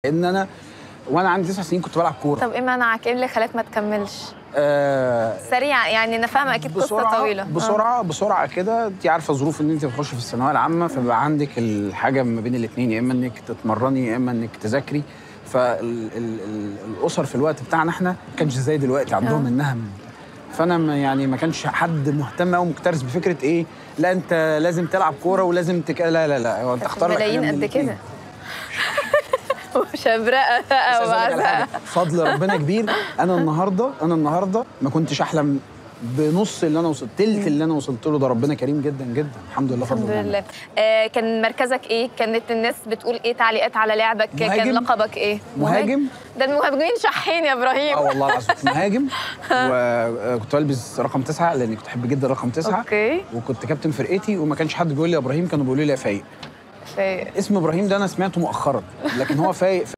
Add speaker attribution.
Speaker 1: ان انا وانا عندي تسع سنين كنت بلعب كوره
Speaker 2: طب ايه منعك ايه اللي خلاك ما تكملش
Speaker 1: آه
Speaker 2: سريع يعني انا فاهمه اكيد قصه
Speaker 1: بسرعه
Speaker 2: طويله آه.
Speaker 1: بسرعه بسرعه كده انت عارفه ظروف ان انت تخش في الثانويه العامه فبقى عندك الحاجه ما بين الاثنين يا اما انك تتمرني يا اما انك تذاكري فالاسر في الوقت بتاعنا احنا ما كانش زي دلوقتي عندهم
Speaker 2: آه.
Speaker 1: النهم فانا ما- يعني ما كانش حد مهتم او مكترث بفكره ايه لا انت لازم تلعب كوره ولازم تك... لا لا لا هو انت اختار لك حاجة
Speaker 2: ملايين
Speaker 1: من
Speaker 2: قد
Speaker 1: الاتنين.
Speaker 2: كده وشبرقه
Speaker 1: بس عايز أقول لك على
Speaker 2: بقى
Speaker 1: حاجة، فضل ربنا كبير انا النهارده انا النهارده ما كنتش احلم بنص اللي انا وصلت تلت اللي انا وصلت له ده ربنا كريم جدا جدا الحمد لله فضل
Speaker 2: الحمد
Speaker 1: الله
Speaker 2: لله آه كان مركزك ايه كانت الناس بتقول ايه تعليقات على لعبك كان
Speaker 1: مهاجم.
Speaker 2: لقبك ايه
Speaker 1: مهاجم.
Speaker 2: ده المهاجمين شحين يا ابراهيم
Speaker 1: اه والله العظيم كنت مهاجم وكنت بلبس رقم تسعة لاني كنت احب جدا رقم تسعة
Speaker 2: اوكي
Speaker 1: وكنت كابتن فرقتي وما كانش حد بيقول لي يا ابراهيم كانوا بيقولوا لي يا فايق
Speaker 2: في
Speaker 1: اسم ابراهيم ده انا سمعته مؤخرا لكن هو فايق